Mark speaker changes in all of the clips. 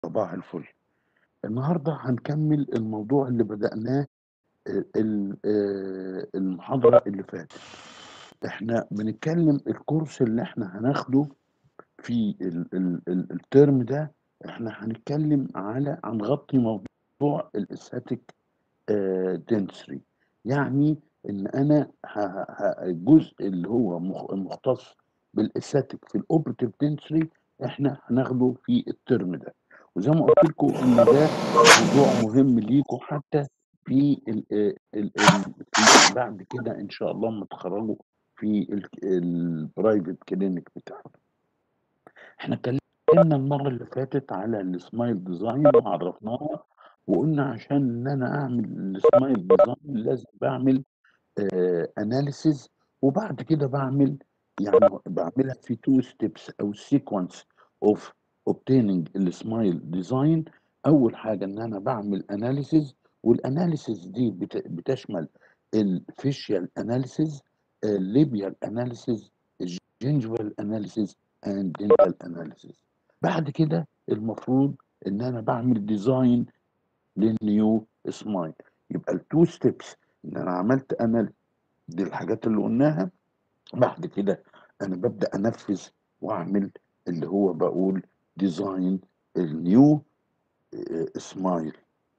Speaker 1: صباح الفل. النهارده هنكمّل الموضوع اللي بدأناه آآ ال آآ المحاضرة اللي فاتت. إحنا بنتكلّم الكورس اللي إحنا هناخده في ال ال ال الترم ده، إحنا هنتكلّم على هنغطي موضوع الstatic آآ dentistry. يعني إن أنا ه ه الجزء اللي هو مخ مختص بالstatic في الoperative dentistry إحنا هناخده في الترم ده. وزي ما قُلت لكم إن ده موضوع مهم ليكم حتى في ال آآ ال ال في بعد كده إن شاء الله أمّا تتخرّجوا في الك الprivate clinic بتاعكم. إحنا اتكلّمنا المَرّة اللي فاتت على الsmile design وعرّفناها وقُلنا عشان إن أنا أعمل الsmile design لازم باعمل آآ analysis وبعد كده باعمل يعني باعملها في 2 steps أو sequence of obtaining الsmile design. أول حاجة إن أنا باعمل analysis والanalysis دي بت بتشمل الfacial analysis، الlabial analysis، الgingival analysis and dental analysis. بعد كده المفروض إن أنا باعمل design للnew smile. يبقى ال2 steps إن أنا عملت anal دي الحاجات اللي قُلناها، بعد كده أنا بابدأ أنفّذ وأعمل اللي هو باقول design الnew آآ smile.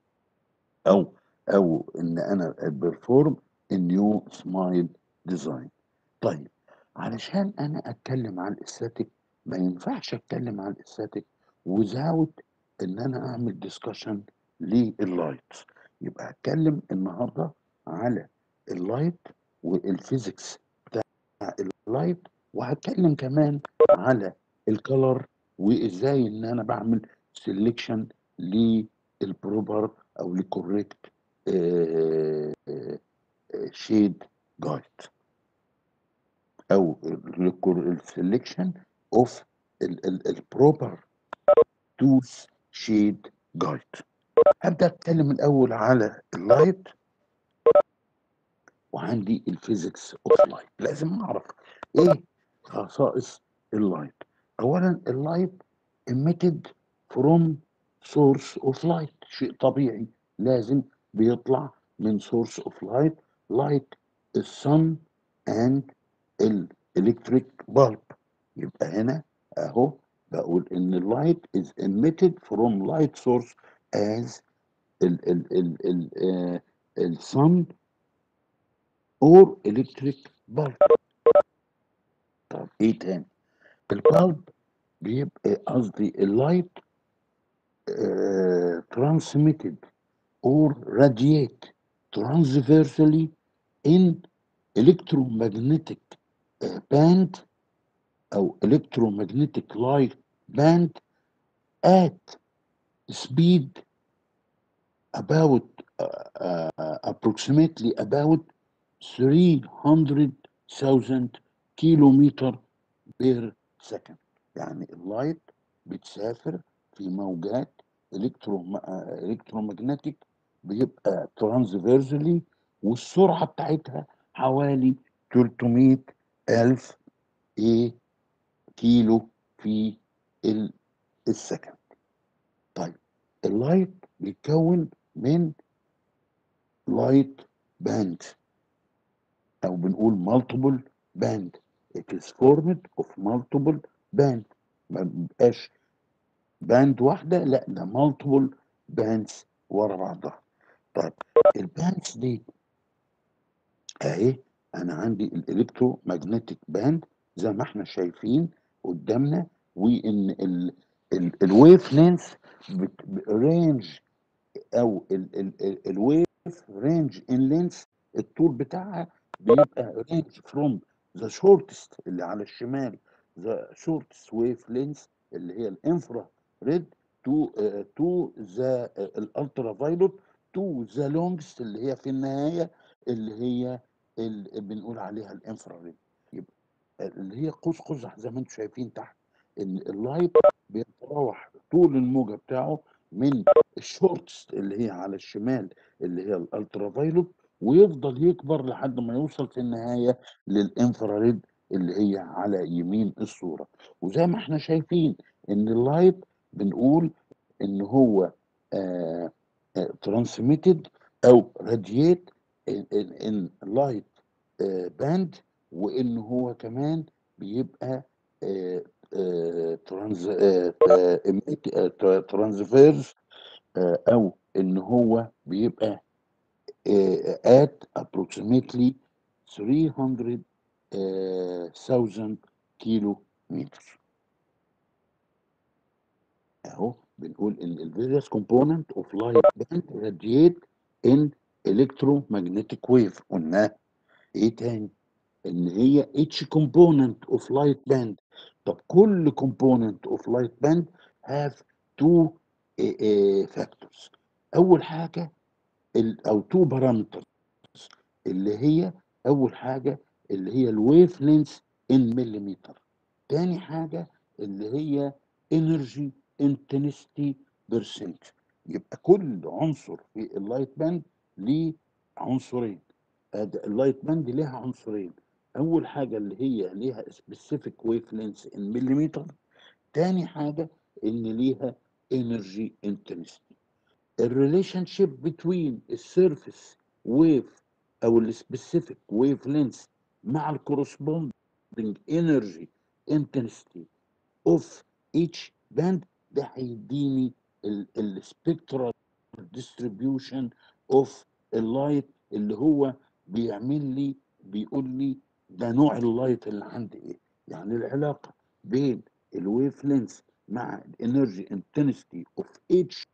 Speaker 1: أو أو إن أنا perform الnew smile design. طيب علشان أنا أتكلّم عن الstatic ما ينفعش أتكلّم عن الstatic without إن أنا أعمل discussion للlight. يبقى هاتكلّم النهارده على الlight والphysics بتاع الlight وهاتكلّم كمان على الcolor وإزاي إن أنا باعمل selection للproper أو لcorrect آآ shade guide. أو للكor الselection of ال ال الproper tooth shade guide. هابدأ أتكلّم الأول على الlight وعندي الphysics of light. لازم أعرف إيه خصائص الlight. أولًا الlight emitted from source of light شيء طبيعي لازم بيطلع من source of light like الsun and الelectric bulb. يبقى هنا أهو باقول إن الlight is emitted from light source as ال ال ال ال آآ الsun or electric bulb. طب إيه تاني؟ الbulb بيبقى قصدي الlight آآ transmitted or radiate transversely in electromagnetic آآ band أو electromagnetic light band at speed about آآ approximately about 300,000 kilometer per second. يعني الlight بتسافر في موجات إلكتروم آآ electromagnetic بيبقى transversely والسرعة بتاعتها حوالي 300,000 إيه كيلو في ال السكند. طيب الlight بيتكوّن من light bands أو بنقول multiple band. It is formed of multiple band ما بيبقاش band واحدة لأ ده multiple bands ورا بعضها. طيب الbands دي أهي أنا عندي الelectromagnetic band زي ما إحنا شايفين قدّامنا وإن ال ال الwave length بت ب range أو ال ال ال الwave range in length الطول بتاعها بيبقى range from the shortest اللي على الشمال the shortest wave length اللي هي الinfrared to آآ to the الultraviolet to the longest اللي هي في النهاية اللي هي ال بنقول عليها الinfrared. يبقى اللي هي قوس قزح زي ما أنتم شايفين تحت إن الlight بيتراوح طول الموجة بتاعه من الshortest اللي هي على الشمال اللي هي الultraviolet ويفضل يكبر لحد ما يوصل في النهاية للinfrared اللي هي على يمين الصورة. وزي ما إحنا شايفين إن الlight بنقول ان هو ترانسميتد او راديات ان لايت باند وان هو كمان بيبقى ترانز ترانسفيرز او ان هو بيبقى at approximately 300,000 كيلو متر اهو بنقول ان ال various component of light band radiate in electromagnetic wave قلنا ايه تاني ان هي each component of light band طب كل component of light band have two uh, uh, factors اول حاجه ال او two parameters اللي هي اول حاجه اللي هي الويف لينث ان مليمتر تاني حاجه اللي هي انرجي انتنستي بيرسنت يبقى كل عنصر في اللايت باند ليه عنصرين اللايت باند ليها عنصرين اول حاجه اللي هي ليها سبيسيفيك ويف لينث ان مليمتر تاني حاجه ان ليها انرجي انتنستي الريليشن شيب بتوين السيرفيس ويف او السبيسيفيك ويف لينث مع الكورسبوندنج انرجي انتنستي اوف ايتش باند ده هيديني السبكترال ديستريبيوشن اوف اللايت اللي هو بيعمل لي بيقول لي ده نوع اللايت اللي عندي ايه يعني العلاقه بين الويف لينث مع الانرجي انتنستي اوف ايتش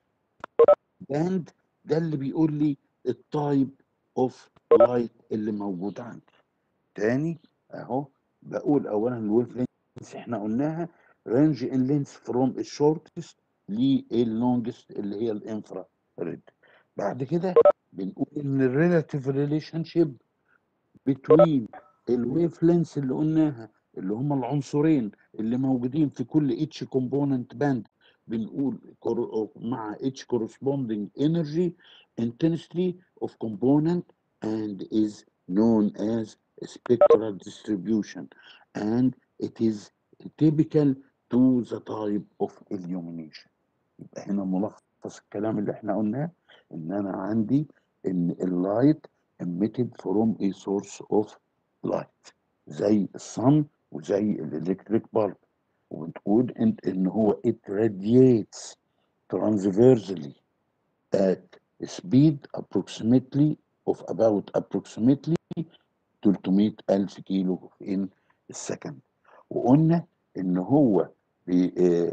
Speaker 1: باند ده اللي بيقول لي التايب اوف لايت اللي موجود عندي تاني اهو بقول اولا الويف لينث احنا قلناها رينج ان لينث فروم الشورتست للونجست اللي هي الانفرا ريد بعد كده بنقول ان الريلاتيف ريليشن شيب بتوين الويف لينث اللي قلناها اللي هم العنصرين اللي موجودين في كل اتش كومبوننت باند بنقول مع اتش corresponding energy intensity of component and is known as spectral distribution and it is typical to the type of illumination يبقى هنا ملخص الكلام اللي احنا قلناه ان انا عندي ان اللايت emitted from a source of light زي الصن وزي الالكتريك بالب وبتقول انت ان هو it radiates transversely at speed approximately of about approximately 300 ألف كيلو in السكند وقلنا ان هو بي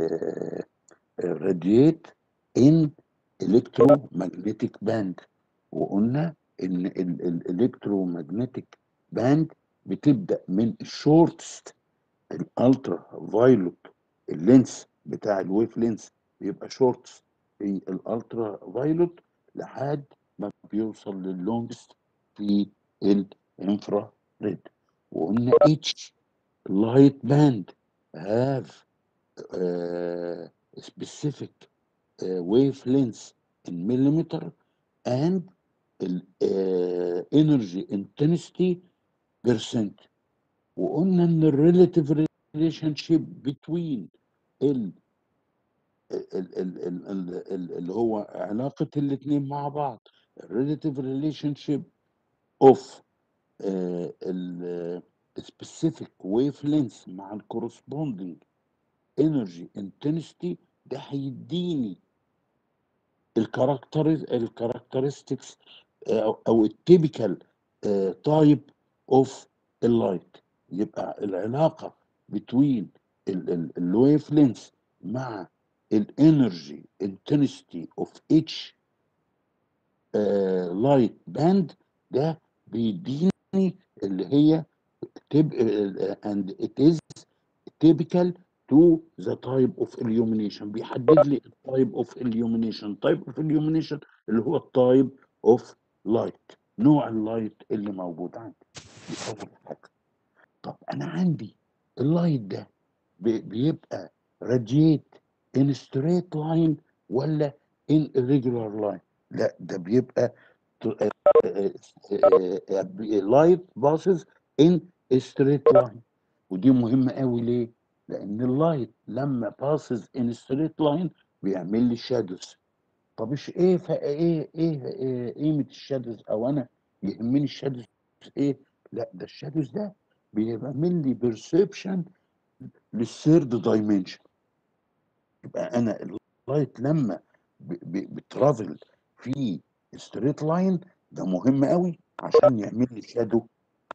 Speaker 1: radiate in electromagnetic band وقلنا ان الالكترومagnetic باند بتبدا من الشورتست الالترا فايلوت اللينس بتاع الويف لينس بيبقى شورتس في الالترا فايلوت لحد ما بيوصل لللونجست في الانفرا ريد وقلنا اتش لايت باند هاف specific uh, wavelengths in millimeter and uh, energy intensity percent وقلنا ان الريلاتيف ريليشن شيب بتوين ال اللي هو علاقة الاثنين مع بعض الريلاتيف ريليشن شيب اوف السبيسيفيك ويف لينث مع الكورسبوندينج انرجي انتنستي ده هيديني الكاركتر الكاركترستكس او التيبيكال تايب اوف اللايت يبقى العلاقه بين الويف لينث مع الانرجي انتنستي اوف اتش لايت باند ده بيديني اللي هي and it is typical to the type of illumination بيحدد لي التايب اوف illumination type of illumination اللي هو التايب اوف لايت نوع اللايت اللي موجود عندي دي اول حاجه طب انا عندي اللايت ده بيبقى radiate in straight line ولا in irregular line لا ده بيبقى لايت باسز in straight line ودي مهمه قوي ليه لان اللايت لما باسز ان ستريت لاين بيعمل لي شادوز طب ايش ايه فا ايه ايه ايه قيمه الشادوز او انا يهمني الشادوز ايه لا ده الشادوز ده بيعمل لي بيرسبشن للثيرد دايمنشن يبقى انا اللايت لما ب- ب- بترافل في ستريت لاين ده مهم قوي عشان يعمل لي شادو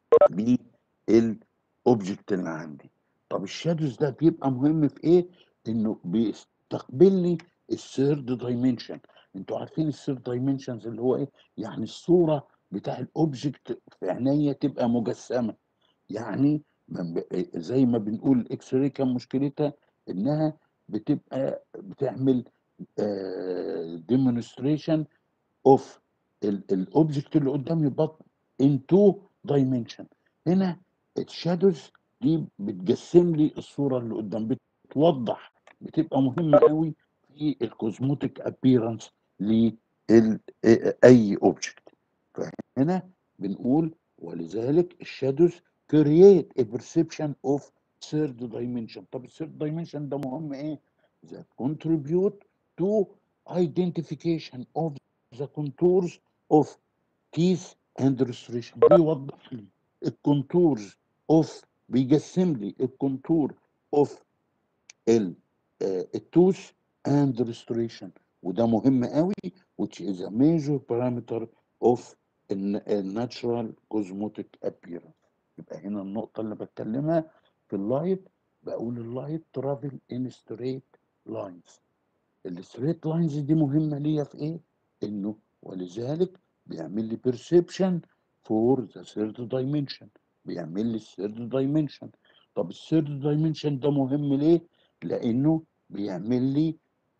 Speaker 1: للاوبجكت اللي عندي طب الشادوز ده بيبقى مهم في ايه انه بيستقبل لي الثيرد دايمنشن انتوا عارفين الثيرد دايمنشنز اللي هو ايه يعني الصوره بتاع الاوبجكت في عينيا تبقى مجسمه يعني ما ب- زي ما بنقول الاكس راي كان مشكلتها انها بتبقى بتعمل ديمونستريشن اوف الاوبجكت اللي قدامي بط ان تو دايمنشن هنا الشادوز دي بتجسم لي الصوره اللي قدام بتوضح بتبقى مهمه قوي في الكوزموتيك ابييرنس لاي اوبجكت فهنا بنقول ولذلك الشادوز create a perception of third dimension طب الثيرد دايمنشن ده مهم ايه that contribute to identification of the contours of teeth and restoration بيوضح لي الكونتورز اوف بيجسم لي الكونتور اوف ال التوث اند ريستوريشن وده مهم قوي which is a major parameter of الناتشرال كوزموتيك appearance يبقى هنا النقطة اللي بتكلمها في اللايت بقول اللايت ترافل ان ستريت لاينز الستريت لاينز دي مهمة ليا في ايه؟ انه ولذلك بيعمل لي بيرسبشن فور ذا ثيرد دايمنشن بيعمل لي الثيرد دايمنشن طب الثيرد دايمنشن ده مهم ليه؟ لانه بيعمل لي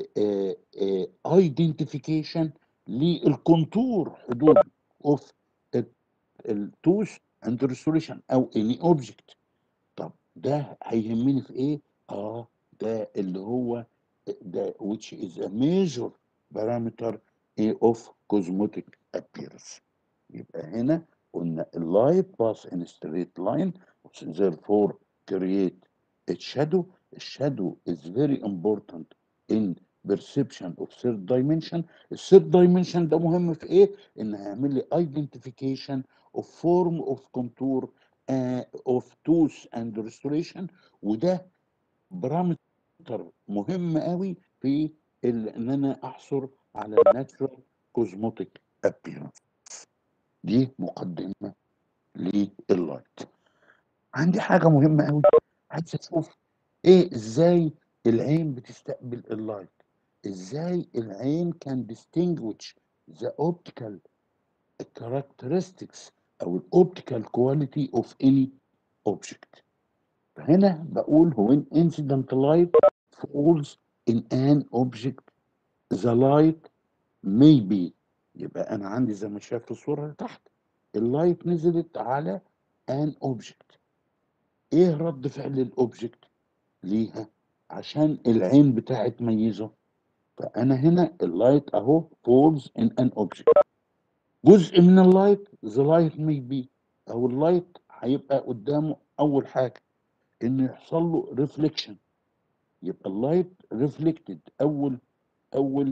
Speaker 1: ايدنتيفيكيشن للكونتور حدود اوف التوث اند ريستوريشن او اني اوبجكت طب ده هيهمني في ايه؟ اه ده اللي هو ده which is a major parameter of cosmetic appearance يبقى هنا قلنا اللايت باس in straight line therefore create a shadow الشادو is very important in perception of third dimension الثيرد dimension ده مهم في ايه؟ ان هيعمل لي identification of form of contour uh, of tooth and restoration وده بارامتر مهم قوي في ال- ان انا احصر على الناتشرال كوزموتيك ابيرنس دي مقدمه لللايت عندي حاجه مهمه قوي عايز اشوف ايه ازاي العين بتستقبل اللايت ازاي العين كان distinguish the optical characteristics او الاوبتيكال كواليتي اوف اني object فهنا بقول when incident light falls in an object the light may be يبقى انا عندي زي ما شايف في الصوره اللي تحت اللايت نزلت على an object ايه رد فعل الاوبجكت ليها عشان العين بتاعي تميزه فانا هنا اللايت اهو falls in an object جزء من اللايت the light may be او اللايت هيبقى قدامه اول حاجه ان يحصل له ريفليكشن يبقى اللايت ريفلكتد اول اول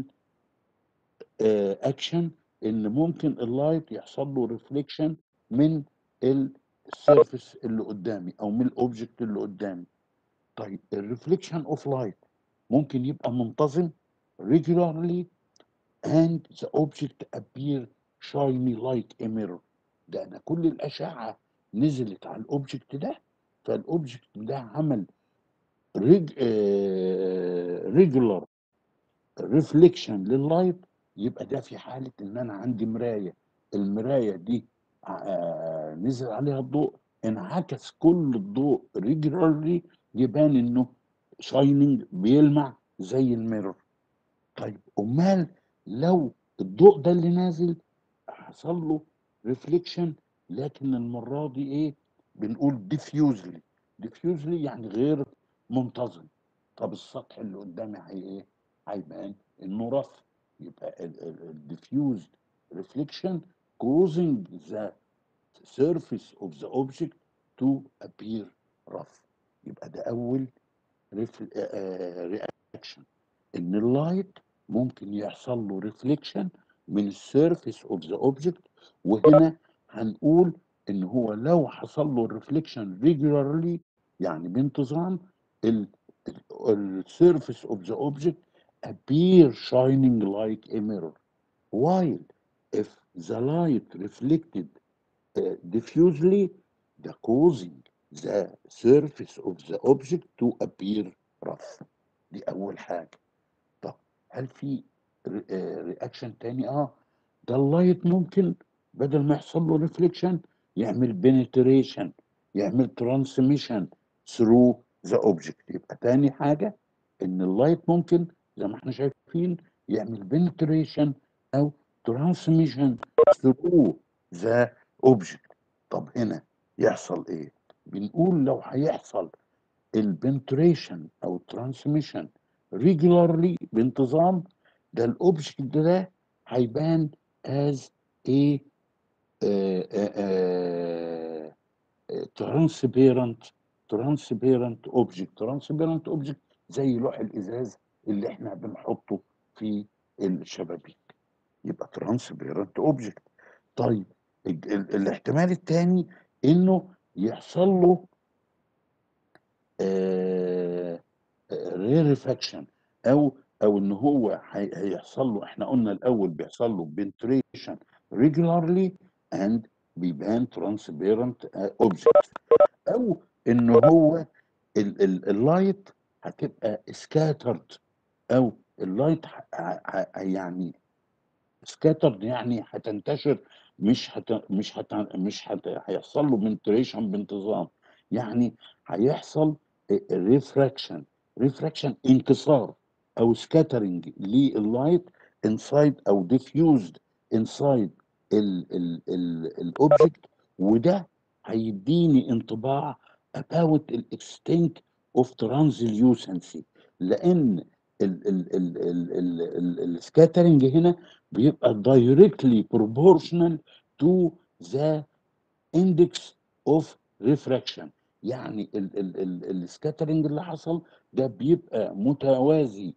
Speaker 1: اكشن ان ممكن اللايت يحصل له ريفليكشن من السيرفيس اللي قدامي او من الاوبجكت اللي قدامي طيب الريفليكشن اوف لايت ممكن يبقى منتظم regularly and the object appear shiny like a mirror ده انا كل الاشعه نزلت على الاوبجكت ده فالاوبجكت ده عمل ريج ريجولار ريفليكشن لللايت يبقى ده في حاله ان انا عندي مرايه المرايه دي آه، نزل عليها الضوء انعكس كل الضوء ريجولارلي يبان انه شايننج بيلمع زي الميرور طيب امال لو الضوء ده اللي نازل حصل له ريفليكشن لكن المره دي ايه بنقول ديفيوزلي ديفيوزلي يعني غير منتظم طب السطح اللي قدامي هي ايه هيبان انه رف يبقى الديفيوزد ريفليكشن causing the surface of the object to appear rough يبقى ده اول رياكشن ان اللايت يحصل له ريفليكشن من السيرفيس اوف ذا اوبجكت وهنا هنقول ان هو لو حصل له الريفليكشن ريجولارلي يعني بانتظام السيرفيس اوف ذا اوبجكت appear shining like a mirror while if the light reflected uh, diffusely the causing the surface of the object to appear rough دي اول حاجه طب هل في رياكشن تاني اه ده اللايت ممكن بدل ما يحصل له ريفليكشن يعمل بنتريشن يعمل ترانسميشن ثرو ذا اوبجكت يبقى تاني حاجه ان اللايت ممكن زي ما احنا شايفين يعمل بنتريشن او ترانسميشن ثرو ذا اوبجكت طب هنا يحصل ايه بنقول لو هيحصل البنتريشن او ترانسميشن ريجولارلي بانتظام ده الاوبجكت ده هيبان as a ترانسبيرنت ترانسبيرنت اوبجكت ترانسبيرنت اوبجكت زي لوح الازاز اللي احنا بنحطه في الشبابيك يبقى ترانسبيرنت اوبجكت طيب ال- ال- الاحتمال الثاني انه يحصل له ريريفاكشن او او ان هو هي- هيحصل له احنا قلنا الاول بيحصل له بنتريشن ريجولارلي اند بيبان ترانسبيرنت اوبجكت او ان هو ال- ال- اللايت هتبقى سكاترد او اللايت ح- ح- ح- يعني سكاترد يعني هتنتشر مش هت مش هت مش هت هيحصل له بنتريشن بانتظام يعني هيحصل ريفراكشن ريفراكشن انكسار او سكاترنج لللايت انسايد او ديفيوزد انسايد الاوبجكت وده هيديني انطباع about الاكستنت اوف translucency لان السكاترنج هنا بيبقى directly proportional to the index of refraction يعني السكاترنج اللي حصل ده بيبقى متوازي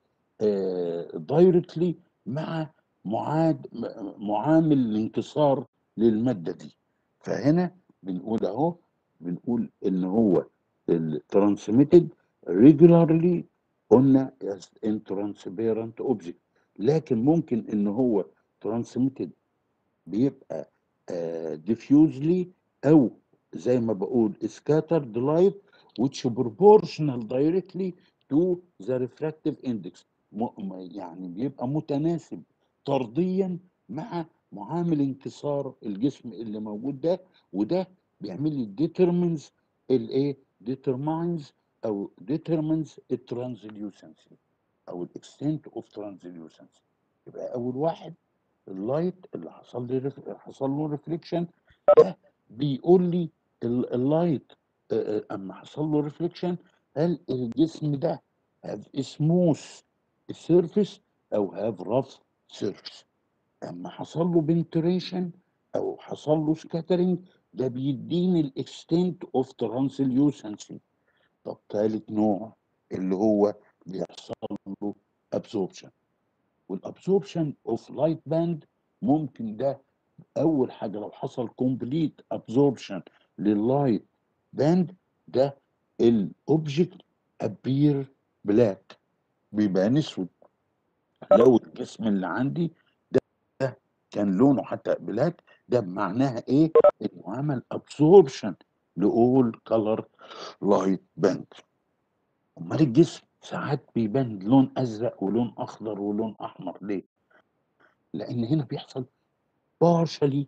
Speaker 1: دايركتلي مع معاد م- معامل الانكسار للماده دي فهنا بنقول اهو بنقول ان هو الترانسميتد ريجولارلي قلنا as in transparent object لكن ممكن ان هو ترانسميتد بيبقى ديفيوزلي او زي ما بقول scattered light which proportional directly to the refractive index م- م- يعني بيبقى متناسب طرديا مع معامل انكسار الجسم اللي موجود ده وده بيعمل لي determines الايه determines او determines الترانزليوسنسي او الاكستنت اوف ترانزليوسنسي يبقى اول واحد اللايت اللي حصل لي رف... حصل له ريفليكشن ده بيقول لي ال- اللايت آه، آه، اما حصل له ريفليكشن هل الجسم ده have smooth surface او have rough surface اما حصل له بنتريشن او حصل له سكاترنج ده بيديني الاكستنت اوف ترانسليوسنسي طب ثالث نوع اللي هو بيحصل له ابسوربشن والابسوربشن اوف لايت باند ممكن ده اول حاجه لو حصل كومبليت ابزوربشن لللايت باند ده الاوبجكت ابير بلاك بيبقى اسود لو الجسم اللي عندي ده كان لونه حتى بلاك ده معناها ايه انه عمل ابسوربشن لاول كلر لايت باند امال الجسم ساعات بيبان لون ازرق ولون اخضر ولون احمر ليه لان هنا بيحصل partially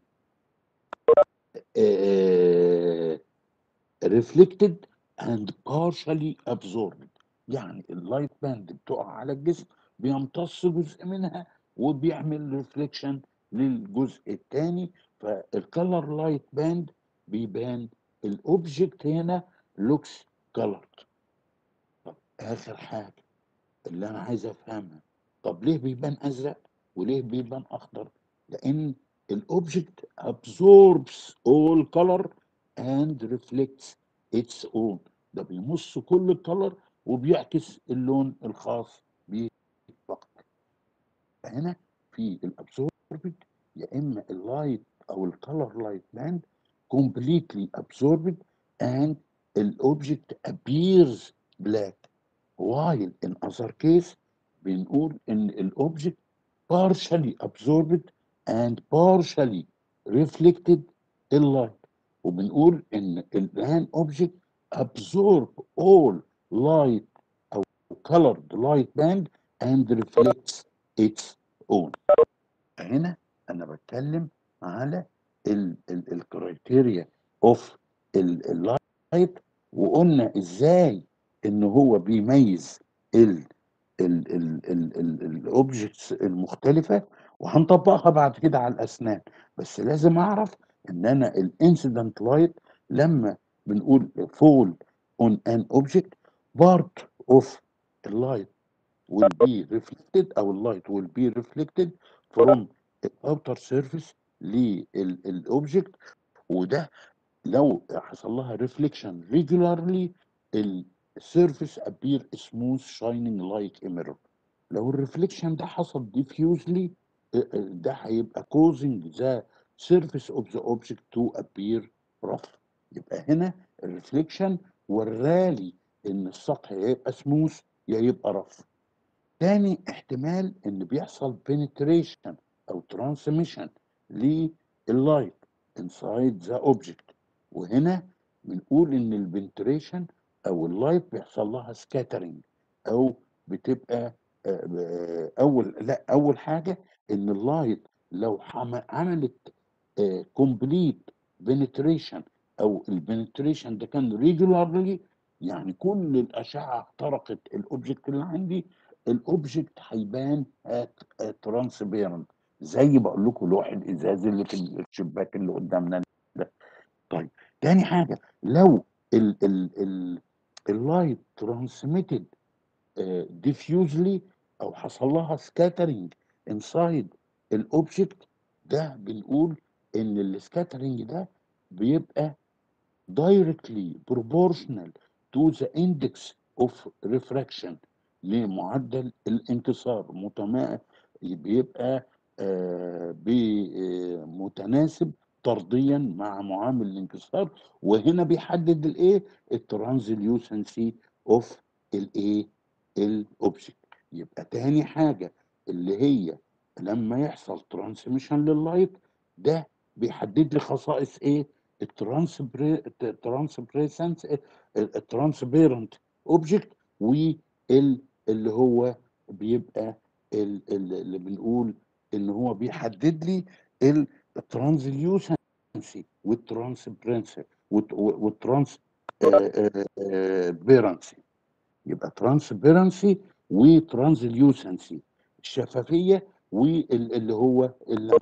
Speaker 1: uh, reflected and partially absorbed يعني اللايت باند بتقع على الجسم بيمتص جزء منها وبيعمل ريفليكشن للجزء الثاني فالكالر لايت باند بيبان الاوبجكت هنا لوكس كولرد طب اخر حاجه اللي انا عايز افهمها طب ليه بيبان ازرق وليه بيبان اخضر لان الاوبجكت absorbs all color and reflects its own ده بيمص كل الكلر وبيعكس اللون الخاص بيه فقط هنا في الابسوربد يا اما اللايت او الكالر لايت باند completely absorbed and الاوبجكت appears black while in other case بنقول ان الاوبجكت partially absorbed and partially reflected اللايت وبنقول ان الان اوبجكت absorb all light او colored light band and reflects its own هنا انا بتكلم على الكرايتيريا اوف اللايت وقلنا ازاي ان هو بيميز ال الاوبجكتس المختلفه وهنطبقها بعد كده على الاسنان بس لازم اعرف ان انا الانسيدنت لايت لما بنقول فول on an object part of the light will be reflected او اللايت will be reflected from the outer surface للاوبجكت وده لو حصل لها ريفليكشن ريجولارلي السيرفيس ابير سموث شايننج لايك ايميرور لو الريفليكشن ده حصل ديفيوزلي ده هيبقى causing the surface of the object to appear rough يبقى هنا الريفليكشن ورالي ان السطح يا يبقى سموث يا يبقى رف تاني احتمال ان بيحصل penetration او ترانسميشن لللايت inside the object وهنا بنقول ان البنتريشن او اللايت بيحصل لها سكاترينج او بتبقى اول لا اول حاجه ان اللايت لو عملت كومبليت بنتريشن او البنتريشن ده كان ريجولارلي يعني كل الاشعه اخترقت الاوبجكت اللي عندي الاوبجكت هيبان ترانسبيرنت زي بقول لكم لوح الازاز اللي في الشباك اللي قدامنا ده طيب تاني حاجه لو ال ال ال اللايت ترانسميتد ديفيوزلي او حصل لها سكاترينج انسايد الاوبجكت ده بنقول ان السكاترينج ده بيبقى directly proportional to the index of refraction لمعدل الانكسار متما بيبقى آه متناسب طرديا مع معامل الانكسار وهنا بيحدد الايه الترانزليوسنسي اوف الايه الاوبجكت يبقى تاني حاجه اللي هي لما يحصل ترانسميشن لللايت ده بيحدد لي خصائص ايه الترانسبريسنس الترانسبيرنت اوبجكت واللي هو بيبقى اللي بنقول ان هو بيحدد لي الترانزليوسنسي والترانسبرنسي والترانس بيرنسي يبقى ترانسبيرنسي وترانزليوسنسي الشفافيه واللي هو اللي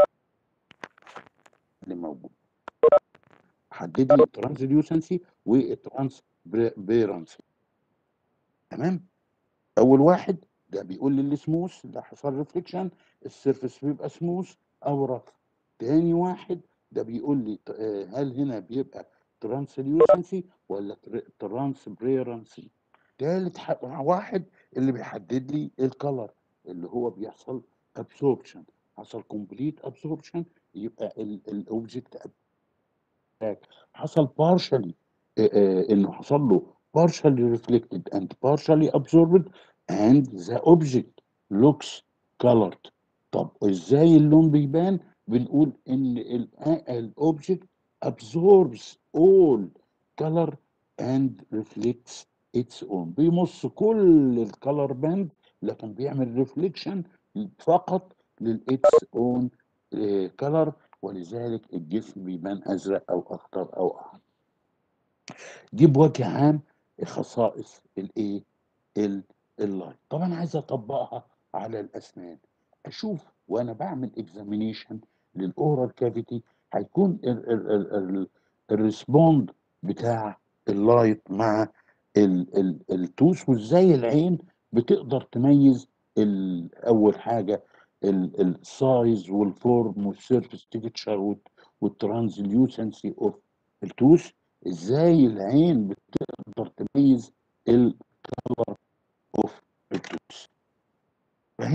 Speaker 1: موجود حدد لي الترانزليوسنسي والترانسبيرنسي تمام اول واحد ده بيقول لي السموث ده حصل ريفليكشن السيرفيس بيبقى سموث او رف تاني واحد ده بيقول لي هل هنا بيبقى ترانسليوسنسي ولا ترانسبيرنسي تالت واحد اللي بيحدد لي الكلر اللي هو بيحصل ابسوربشن حصل كومبليت ابسوربشن يبقى الاوبجكت حصل partially انه حصل له partially reflected and partially absorbed and the object looks colored طب ازاي اللون بيبان بنقول ان الاوبجكت absorbs all color and reflects its own بيمص كل الكالر باند لكن بيعمل ريفليكشن فقط للاتس اون كلر ولذلك الجسم بيبان ازرق او اخضر او احمر دي بوجه عام خصائص الايه اللايت طبعا عايز اطبقها على الاسنان اشوف وانا بعمل اكزامينيشن للاورال كافيتي هيكون الريسبوند بتاع اللايت مع التوس وازاي العين بتقدر تميز اول حاجه السايز والفورم والسيرفيس تكتشر والترانزليوسنسي اوف التوث ازاي العين بتقدر تميز الكلر اوف التوث فهنا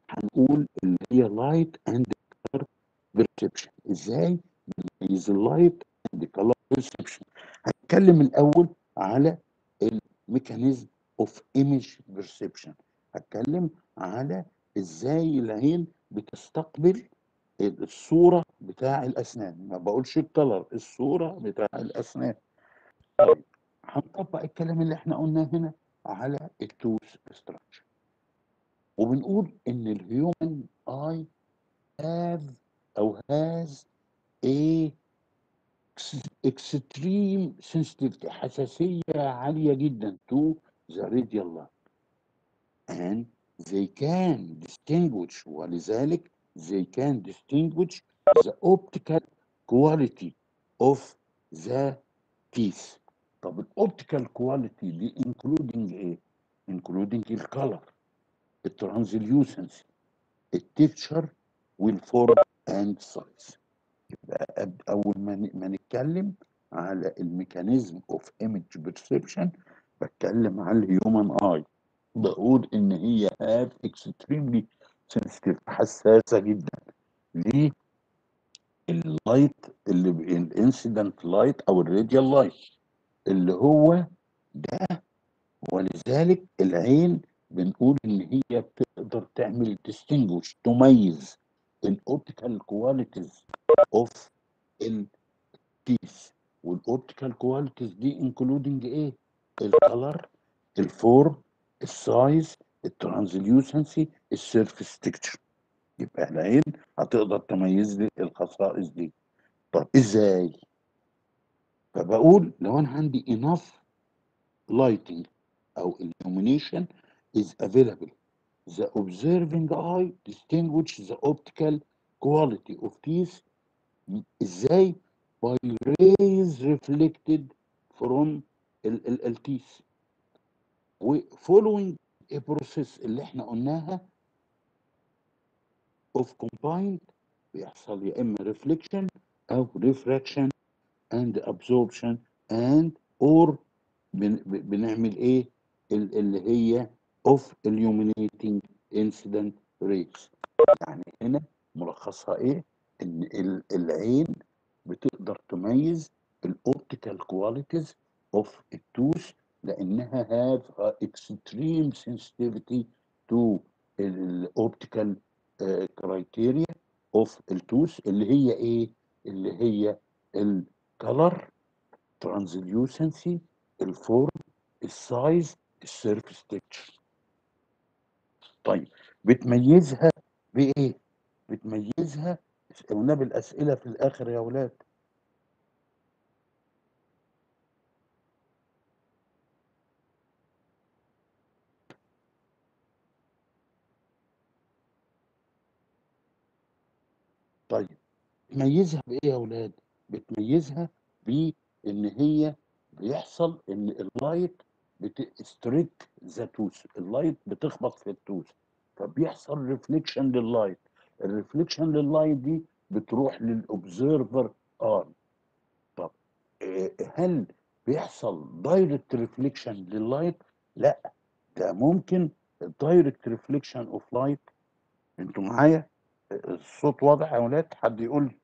Speaker 1: هنقول اللي هي لايت اند كلر بيرسبشن ازاي بنميز اللايت اند كلر بيرسبشن هنتكلم الاول على الميكانيزم اوف ايمج بيرسبشن هتكلم على ازاي العين بتستقبل الصوره بتاع الاسنان ما بقولش الكلر الصوره بتاع الاسنان طيب هنطبق الكلام اللي احنا قلناه هنا على التوث ستراكشر وبنقول ان الهيومن اي هاف او هاز a extreme sensitivity حساسية عالية جدا to the radial light and they can distinguish ولذلك they can distinguish the optical quality of the teeth طب الاوبتيكال كواليتي دي including ايه؟ including الكالر الترانزليوسنسي التكتشر والفورم اند سايز يبقى أب- اول ما ن- ما نتكلم على الميكانيزم اوف ايمج بيرسبشن بتكلم على الهيومن اي بقول ان هي هاف اكستريملي سنسيتيف حساسه جدا ليه اللايت اللي الانسيدنت لايت او الراديال لايت اللي هو ده ولذلك العين بنقول ان هي بتقدر تعمل distinguish تميز الاوبتيكال كواليتيز اوف البيس والاوبتيكال كواليتيز دي انكلودنج ايه الكالر الفورم السايز الترانزليوسنسي السيرفيس تكتشر يبقى العين هتقدر تميز لي الخصائص دي طب ازاي فبقول لو انا عندي enough lighting او illumination is available the observing eye distinguish the optical quality of teeth ازاي by rays reflected from ال ال التيث و following a process اللي احنا قلناها of combined بيحصل يا اما reflection او refraction and absorption and or بن ب- بنعمل ايه ال- اللي هي of illuminating incident rays يعني هنا ملخصها ايه ان ال- العين بتقدر تميز الاوبتيكال كواليتيز اوف التوث لانها have a extreme sensitivity to الاوبتيكال كرايتيريا اوف التوث اللي هي ايه اللي هي الكالر ترانزليوسنسي الفورم السايز السيرفيس تكتشر طيب بتميزها بايه بتميزها قلنا بالاسئله في الاخر يا اولاد طيب بتميزها بايه يا اولاد بتميزها بان هي بيحصل ان اللايت بتستريك ذا توث اللايت بتخبط في التوث فبيحصل ريفليكشن لللايت الريفليكشن لللايت دي بتروح للاوبزرفر ارم طب آه، هل بيحصل دايركت ريفليكشن لللايت لا ده ممكن الدايركت ريفليكشن اوف لايت انتوا معايا الصوت واضح يا ولاد حد يقول لي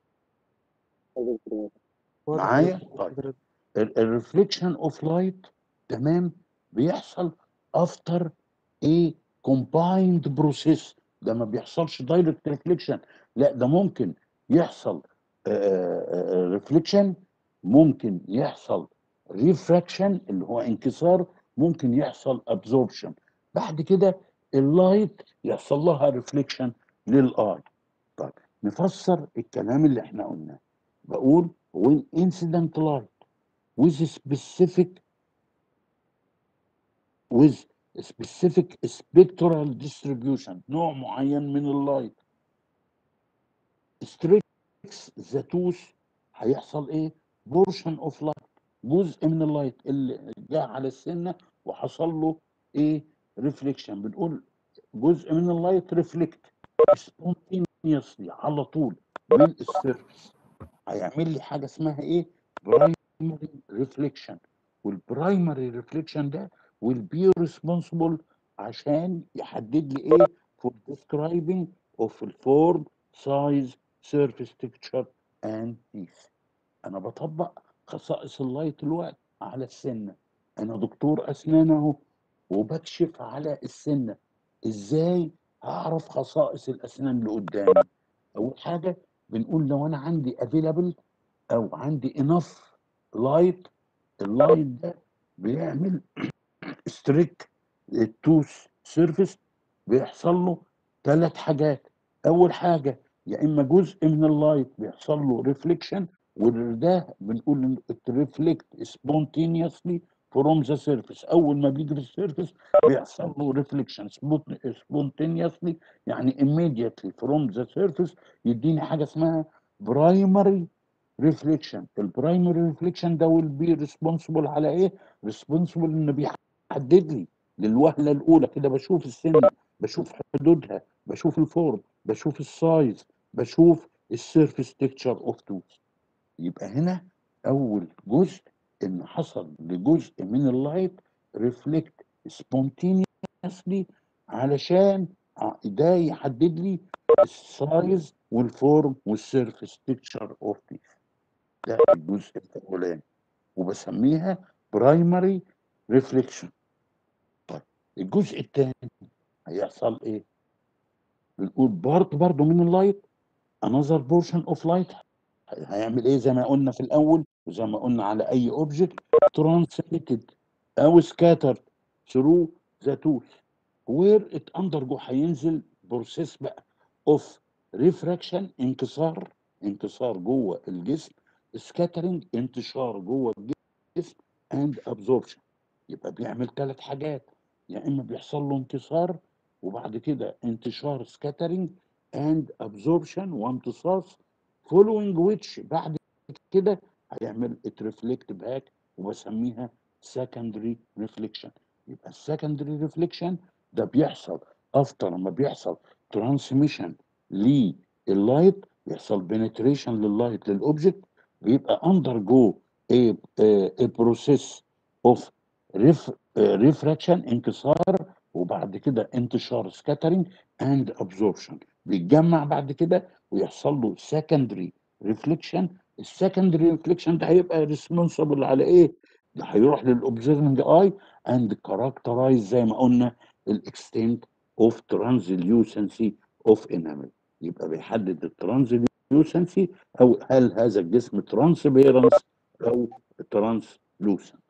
Speaker 2: واضح
Speaker 1: معايا
Speaker 2: يا
Speaker 1: طيب
Speaker 2: حضرتك
Speaker 1: الريفليكشن اوف لايت تمام بيحصل افتر ايه كومبايند بروسيس ده ما بيحصلش دايركت ريفليكشن لا ده ممكن يحصل ريفليكشن ممكن يحصل ريفراكشن اللي هو انكسار ممكن يحصل ابزوربشن بعد كده اللايت يحصل لها ريفليكشن للاي طيب نفسر الكلام اللي احنا قلناه بقول when incident light with specific with specific spectral distribution نوع معين من اللايت ستريكس ذا توث هيحصل ايه بورشن اوف لايت جزء من اللايت اللي جه على السنه وحصل له ايه ريفليكشن بنقول جزء من اللايت ريفلكت سبونتينيوسلي على طول من السيرفيس هيعمل لي حاجه اسمها ايه برايمري ريفليكشن والبرايمري ريفليكشن ده will be responsible عشان يحدد لي ايه for describing of الform size surface texture and teeth انا بطبق خصائص اللايت الوقت على السنه انا دكتور اسنان اهو وبكشف على السنه ازاي هعرف خصائص الاسنان اللي قدامي اول حاجه بنقول لو انا عندي available او عندي enough light اللايت ده بيعمل ستريك التوث سيرفيس بيحصل له ثلاث حاجات اول حاجه يا اما جزء من اللايت بيحصل له ريفليكشن وده بنقول ريفلكت سبونتينيوسلي فروم ذا سيرفيس اول ما بيجي في السيرفيس بيحصل له ريفليكشن سبونتينيوسلي يعني immediately فروم ذا سيرفيس يديني حاجه اسمها برايمري ريفليكشن البرايمري ريفليكشن ده ويل بي ريسبونسبل على ايه ريسبونسبل انه بيحدد لي للوهله الاولى كده بشوف السن بشوف حدودها بشوف الفورم بشوف السايز بشوف السيرفيس تكتشر اوف توث يبقى هنا اول جزء ان حصل لجزء من اللايت ريفلكت سبونتينيوسلي علشان ده يحدد لي السايز والفورم والسيرفيس تكتشر اوف تيث ده الجزء الاولاني وبسميها برايمري ريفليكشن طيب الجزء الثاني هيحصل ايه بنقول بارت برضو من اللايت another portion of light هيعمل ايه زي ما قلنا في الاول وزي ما قلنا على اي اوبجكت transmitted او scattered through the tooth where it undergo هينزل بروسيس بقى of refraction انكسار انكسار جوه الجسم scattering انتشار جوه الجسم and absorption يبقى بيعمل ثلاث حاجات يا اما بيحصل له انكسار وبعد كده انتشار scattering and absorption وامتصاص following which بعد كده هيعمل it reflect back وبسميها secondary reflection يبقى secondary reflection ده بيحصل after ما بيحصل transmission لللايت بيحصل penetration لللايت للاوبجكت بيبقى undergo a, a, a process of ref, uh, refraction انكسار وبعد كده انتشار scattering and absorption بيتجمع بعد كده ويحصل له secondary reflection السكندري ريفليكشن ده هيبقى ريسبونسبل على ايه؟ ده هيروح للاوبزرفنج اي اند كاركترايز زي ما قلنا الاكستنت اوف ترانزليوسنسي اوف انامل يبقى بيحدد الترانزليوسنسي او هل هذا الجسم ترانسبيرنس او ترانسلوسنت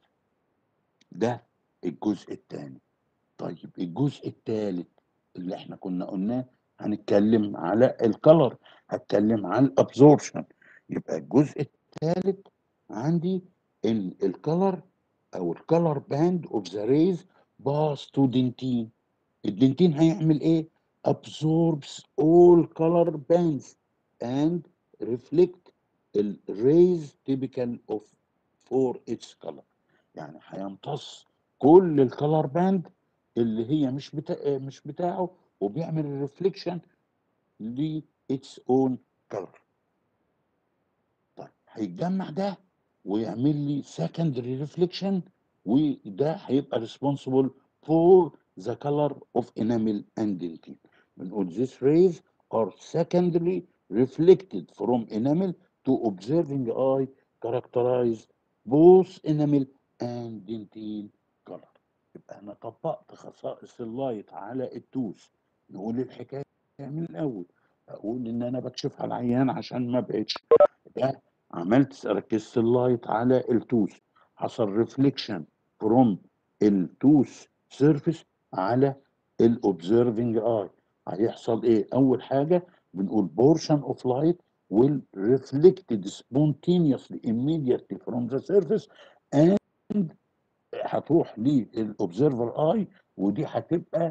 Speaker 1: ده الجزء الثاني طيب الجزء الثالث اللي احنا كنا قلناه هنتكلم على الكلر هتكلم عن الابزوربشن يبقى الجزء الثالث عندي ان الكلر او الكلر باند اوف ذا ريز باس تو دنتين الدنتين هيعمل ايه absorbs all color bands and reflect الريز typical of for its color يعني هيمتص كل الكلر باند اللي هي مش بتا... مش بتاعه وبيعمل الريفليكشن ل its own color طيب هيتجمع ده ويعمل لي secondary reflection وده هيبقى responsible for the color of enamel and dentin بنقول these rays are secondary reflected from enamel to observing eye characterize both enamel and dentin color يبقى انا طبقت خصائص اللايت على التوث نقول الحكايه من الاول اقول ان انا بكشف على العيان عشان ما ابعدش ده عملت ركزت اللايت على التوث حصل ريفليكشن فروم التوث سيرفيس على الاوبزرفنج اي هيحصل ايه اول حاجه بنقول بورشن اوف لايت will reflected spontaneously immediately from the surface and هتروح للاوبزرفر اي ودي هتبقى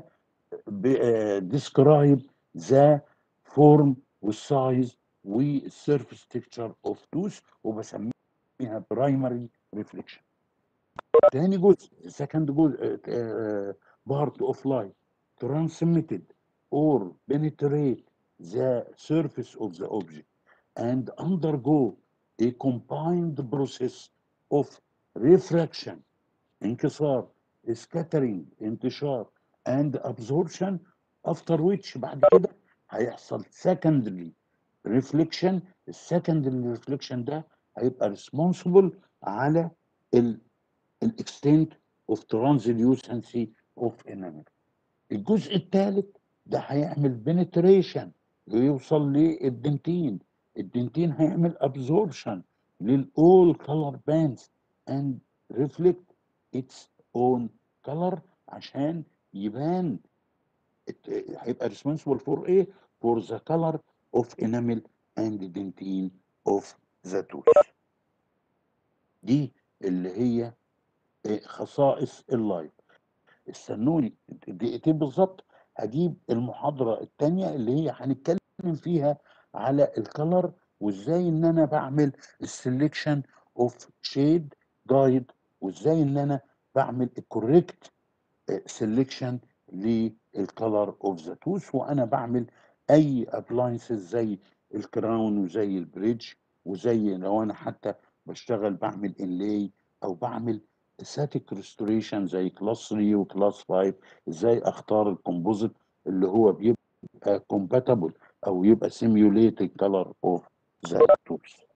Speaker 1: describe the form والسايز والسيرفيس تكتشر اوف توث وبسميها برايمري ريفليكشن تاني جزء سكند جزء بارت اوف لايت transmitted or penetrate the surface of the object and undergo a combined process of refraction انكسار scattering انتشار and absorption افتر ويتش بعد كده هيحصل سكندري ريفليكشن السكندري ريفليكشن ده هيبقى ريسبونسبل على الاكستنت اوف ترانزليوسنسي اوف انامل الجزء الثالث ده هيعمل بنتريشن ويوصل للدنتين الدنتين هيعمل ابزوربشن للاول كولر باندز اند ريفلكت اتس اون كولر عشان يبان هيبقى responsible for ايه for the color of enamel and dentine of the tooth دي اللي هي خصائص اللايف استنوني دقيقتين بالظبط هجيب المحاضرة الثانية اللي هي هنتكلم فيها على الكلر وازاي ان انا بعمل السلكشن اوف شيد جايد وازاي ان انا بعمل الكوريكت سلكشن للكلر اوف ذا توث وانا بعمل اي ابلاينسز زي الكراون وزي البريدج وزي لو انا حتى بشتغل بعمل انلاي او بعمل ساتيك ريستوريشن زي كلاس 3 وكلاس 5 ازاي اختار الكومبوزيت اللي هو بيبقى كومباتبل او يبقى سيميوليتد كلر اوف ذا توث